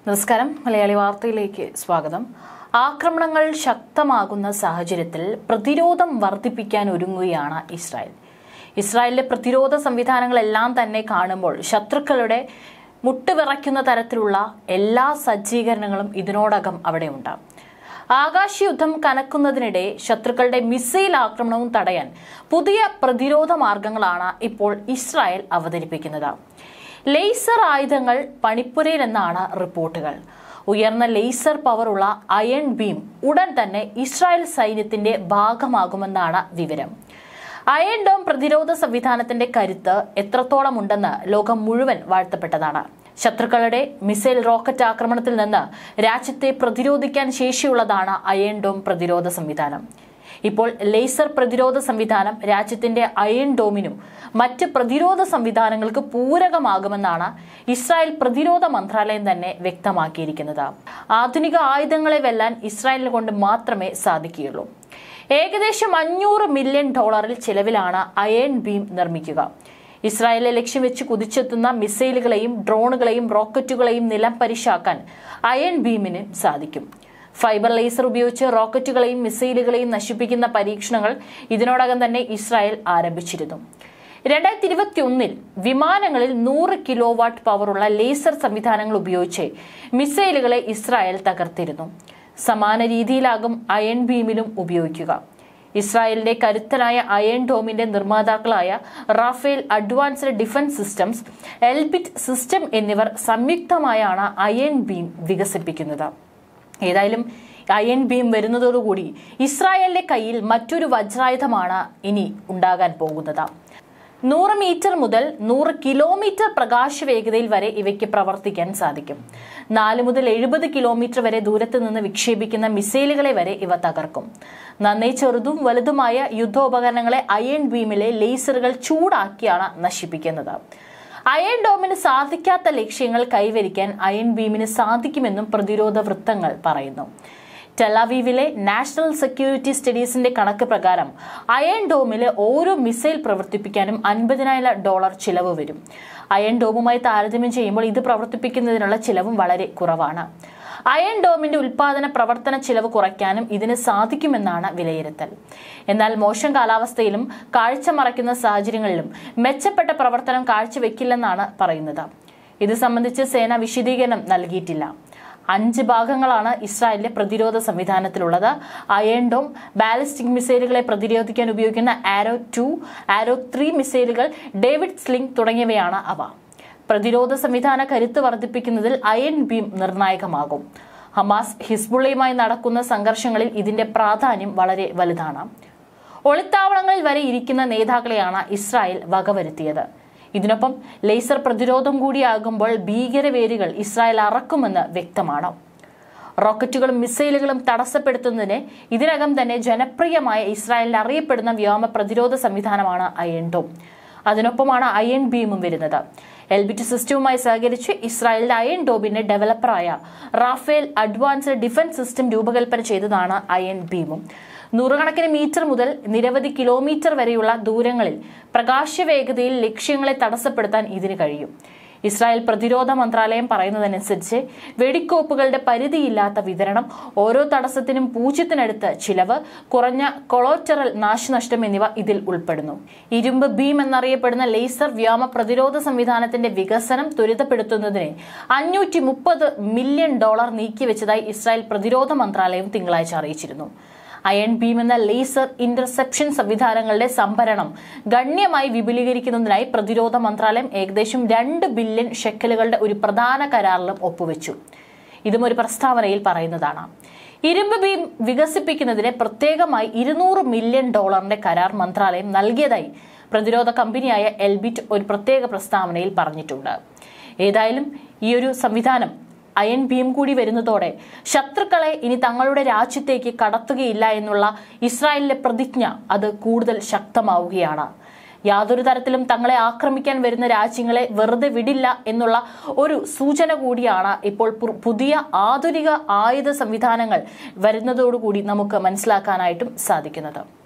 നമസ്കാരം മലയാളി വാർത്തയിലേക്ക് സ്വാഗതം ആക്രമണങ്ങൾ ശക്തമാകുന്ന സാഹചര്യത്തിൽ പ്രതിരോധം വർദ്ധിപ്പിക്കാൻ ഒരുങ്ങുകയാണ് ഇസ്രായേൽ ഇസ്രായേലിലെ പ്രതിരോധ സംവിധാനങ്ങളെല്ലാം തന്നെ കാണുമ്പോൾ ശത്രുക്കളുടെ മുട്ടുവിറയ്ക്കുന്ന തരത്തിലുള്ള എല്ലാ സജ്ജീകരണങ്ങളും ഇതിനോടകം അവിടെയുണ്ട് ആകാശയുദ്ധം കനക്കുന്നതിനിടെ ശത്രുക്കളുടെ മിസൈൽ ആക്രമണവും തടയാൻ പുതിയ പ്രതിരോധ മാർഗങ്ങളാണ് ഇപ്പോൾ ഇസ്രായേൽ അവതരിപ്പിക്കുന്നത് ലേസർ ആയുധങ്ങൾ പണിപ്പുരയിലെന്നാണ് റിപ്പോർട്ടുകൾ ഉയർന്ന ലേസർ പവറുള്ള അയൺ ബീം ഉടൻ തന്നെ ഇസ്രായേൽ സൈന്യത്തിന്റെ ഭാഗമാകുമെന്നാണ് വിവരം അയൺ ഡോം പ്രതിരോധ സംവിധാനത്തിന്റെ കരുത്ത് എത്രത്തോളം ഉണ്ടെന്ന് ലോകം മുഴുവൻ വാഴ്ത്തപ്പെട്ടതാണ് ശത്രുക്കളുടെ മിസൈൽ റോക്കറ്റ് ആക്രമണത്തിൽ നിന്ന് രാജ്യത്തെ പ്രതിരോധിക്കാൻ ശേഷിയുള്ളതാണ് അയൺ ഡോം പ്രതിരോധ സംവിധാനം ഇപ്പോൾ ലേസർ പ്രതിരോധ സംവിധാനം രാജ്യത്തിന്റെ അയൺ ഡോമിനും മറ്റ് പ്രതിരോധ സംവിധാനങ്ങൾക്ക് പൂരകമാകുമെന്നാണ് ഇസ്രായേൽ പ്രതിരോധ മന്ത്രാലയം തന്നെ വ്യക്തമാക്കിയിരിക്കുന്നത് ആധുനിക ആയുധങ്ങളെ വെല്ലാൻ ഇസ്രായേലിനെ കൊണ്ട് മാത്രമേ സാധിക്കുകയുള്ളൂ ഏകദേശം അഞ്ഞൂറ് മില്യൺ ഡോളറിൽ ചിലവിലാണ് അയൺ ബീം നിർമ്മിക്കുക ഇസ്രായേലിനെ ലക്ഷ്യം വെച്ച് കുതിച്ചെത്തുന്ന മിസൈലുകളെയും ഡ്രോണുകളെയും റോക്കറ്റുകളെയും നിലം പരിശാക്കാൻ അയൺ ബീമിന് സാധിക്കും ഫൈബർ ലേസർ ഉപയോഗിച്ച് റോക്കറ്റുകളെയും മിസൈലുകളെയും നശിപ്പിക്കുന്ന പരീക്ഷണങ്ങൾ ഇതിനോടകം തന്നെ ഇസ്രായേൽ ആരംഭിച്ചിരുന്നു രണ്ടായിരത്തി ഇരുപത്തി ഒന്നിൽ വിമാനങ്ങളിൽ നൂറ് കിലോ വാട്ട് പവറുള്ള ലേസർ സംവിധാനങ്ങൾ ഉപയോഗിച്ച് മിസൈലുകളെ ഇസ്രായേൽ തകർത്തിരുന്നു സമാന രീതിയിലാകും അയൺ ബീമിലും ഉപയോഗിക്കുക ഇസ്രായേലിന്റെ കരുത്തനായ അയൺ ഡോമിന്റെ നിർമ്മാതാക്കളായ Rafael Advanced Defense Systems Elbit System എന്നിവർ സംയുക്തമായാണ് അയൺ ബീം വികസിപ്പിക്കുന്നത് ഏതായാലും അയൺ ബീം വരുന്നതോടുകൂടി ഇസ്രായേലിന്റെ കയ്യിൽ മറ്റൊരു വജ്രായുധമാണ് ഇനി ഉണ്ടാകാൻ പോകുന്നത് നൂറ് മീറ്റർ മുതൽ നൂറ് കിലോമീറ്റർ പ്രകാശ വേഗതയിൽ വരെ ഇവയ്ക്ക് പ്രവർത്തിക്കാൻ സാധിക്കും നാല് മുതൽ എഴുപത് കിലോമീറ്റർ വരെ ദൂരത്ത് നിന്ന് വിക്ഷേപിക്കുന്ന മിസൈലുകളെ വരെ ഇവ തകർക്കും നന്നേ ചെറുതും വലുതുമായ യുദ്ധോപകരണങ്ങളെ അയൺ ബീമിലെ ലേസറുകൾ ചൂടാക്കിയാണ് നശിപ്പിക്കുന്നത് അയൺ ഡോമിന് സാധിക്കാത്ത ലക്ഷ്യങ്ങൾ കൈവരിക്കാൻ അയൺ ബീമിന് സാധിക്കുമെന്നും പ്രതിരോധ വൃത്തങ്ങൾ പറയുന്നു ടെലാവീവിലെ നാഷണൽ സെക്യൂരിറ്റി സ്റ്റഡീസിന്റെ കണക്ക് പ്രകാരം അയൺ ഡോമിൽ ഓരോ മിസൈൽ പ്രവർത്തിപ്പിക്കാനും അൻപതിനായിരം ഡോളർ ചിലവ് വരും അയൺ ഡോമുമായി താരതമ്യം ചെയ്യുമ്പോൾ ഇത് പ്രവർത്തിപ്പിക്കുന്നതിനുള്ള ചിലവും വളരെ കുറവാണ് അയൺ ഡോമിന്റെ ഉൽപാദന പ്രവർത്തന ചിലവ് കുറയ്ക്കാനും ഇതിന് സാധിക്കുമെന്നാണ് വിലയിരുത്തൽ എന്നാൽ മോശം കാലാവസ്ഥയിലും കാഴ്ച മറയ്ക്കുന്ന സാഹചര്യങ്ങളിലും മെച്ചപ്പെട്ട പ്രവർത്തനം കാഴ്ചവെക്കില്ലെന്നാണ് പറയുന്നത് ഇത് സംബന്ധിച്ച് സേന വിശദീകരണം നൽകിയിട്ടില്ല അഞ്ച് ഭാഗങ്ങളാണ് ഇസ്രായേലിന്റെ പ്രതിരോധ സംവിധാനത്തിലുള്ളത് അയൺ ഡോം ബാലിസ്റ്റിക് മിസൈലുകളെ പ്രതിരോധിക്കാൻ ഉപയോഗിക്കുന്ന ആരോ ടു ആരോ ത്രീ മിസൈലുകൾ ഡേവിഡ് സ്ലിംഗ് തുടങ്ങിയവയാണ് അവ പ്രതിരോധ സംവിധാന കരുത്ത് വർദ്ധിപ്പിക്കുന്നതിൽ അയൺ ബീം നിർണായകമാകും ഹമാസ് ഹിസ്ബുള്ളയുമായി നടക്കുന്ന സംഘർഷങ്ങളിൽ ഇതിന്റെ പ്രാധാന്യം വളരെ വലുതാണ് ഒളിത്താവളങ്ങളിൽ വരെ ഇരിക്കുന്ന നേതാക്കളെയാണ് ഇസ്രായേൽ വകവരുത്തിയത് ഇതിനൊപ്പം ലേസർ പ്രതിരോധം കൂടിയാകുമ്പോൾ ഭീകരവേരുകൾ ഇസ്രായേൽ അറക്കുമെന്ന് വ്യക്തമാണ് റോക്കറ്റുകളും മിസൈലുകളും തടസ്സപ്പെടുത്തുന്നതിന് ഇതിനകം തന്നെ ജനപ്രിയമായ ഇസ്രായേലിൽ അറിയപ്പെടുന്ന വ്യോമ പ്രതിരോധ സംവിധാനമാണ് അയൺ ഡോം അതിനൊപ്പമാണ് അയൺ ബീമും വരുന്നത് എൽബിറ്റ് സിസ്റ്റവുമായി സഹകരിച്ച് ഇസ്രായേലിന്റെ അയൺ ഡോമിന്റെ ഡെവലപ്പറായ റാഫേൽ അഡ്വാൻസ്ഡ് ഡിഫൻസ് സിസ്റ്റം രൂപകൽപ്പന ചെയ്തതാണ് അയൺ ബീമും നൂറുകണക്കിന് മീറ്റർ മുതൽ നിരവധി കിലോമീറ്റർ വരെയുള്ള ദൂരങ്ങളിൽ പ്രകാശവേഗതയിൽ ലക്ഷ്യങ്ങളെ തടസ്സപ്പെടുത്താൻ ഇതിന് കഴിയും ഇസ്രായേൽ പ്രതിരോധ മന്ത്രാലയം പറയുന്നതനുസരിച്ച് വെടിക്കോപ്പുകളുടെ പരിധിയില്ലാത്ത വിതരണം ഓരോ തടസ്സത്തിനും പൂജ്യത്തിനടുത്ത് ചിലവ് കുറഞ്ഞ കൊളോറ്ററൽ നാശനഷ്ടം എന്നിവ ഇതിൽ ഉൾപ്പെടുന്നു ഇരുമ്പ് ബീം എന്നറിയപ്പെടുന്ന ലേസർ വ്യോമ പ്രതിരോധ സംവിധാനത്തിന്റെ വികസനം ത്വരിതപ്പെടുത്തുന്നതിന് അഞ്ഞൂറ്റി മുപ്പത് മില്യൺ ഡോളർ നീക്കിവെച്ചതായി ഇസ്രായേൽ പ്രതിരോധ മന്ത്രാലയം തിങ്കളാഴ്ച അറിയിച്ചിരുന്നു അയൺ ബീം എന്ന ലേസർ ഇന്റർസെപ്ഷൻ സംവിധാനങ്ങളുടെ സംഭരണം ഗണ്യമായി വിപുലീകരിക്കുന്നതിനായി പ്രതിരോധ മന്ത്രാലയം ഏകദേശം രണ്ട് ബില്യൺ ഷെക്കലുകളുടെ ഒരു പ്രധാന കരാറിലും ഒപ്പുവെച്ചു ഇതും ഒരു പ്രസ്താവനയിൽ പറയുന്നതാണ് ഇരുമ്പ് ബീം വികസിപ്പിക്കുന്നതിന് പ്രത്യേകമായി ഇരുന്നൂറ് മില്യൺ ഡോളറിന്റെ കരാർ മന്ത്രാലയം നൽകിയതായി പ്രതിരോധ കമ്പനിയായ എൽബിറ്റ് ഒരു പ്രത്യേക പ്രസ്താവനയിൽ പറഞ്ഞിട്ടുണ്ട് ഏതായാലും ഈ ഒരു സംവിധാനം അയൺ ബീം കൂടി വരുന്നതോടെ ശത്രുക്കളെ ഇനി തങ്ങളുടെ രാജ്യത്തേക്ക് കടത്തുകയില്ല എന്നുള്ള ഇസ്രായേലിന്റെ പ്രതിജ്ഞ അത് കൂടുതൽ ശക്തമാവുകയാണ് യാതൊരു തരത്തിലും തങ്ങളെ ആക്രമിക്കാൻ വരുന്ന രാജ്യങ്ങളെ വെറുതെ വിടില്ല എന്നുള്ള ഒരു സൂചന കൂടിയാണ് ഇപ്പോൾ പു- പുതിയ ആധുനിക ആയുധ സംവിധാനങ്ങൾ വരുന്നതോടുകൂടി നമുക്ക് മനസ്സിലാക്കാനായിട്ടും സാധിക്കുന്നത്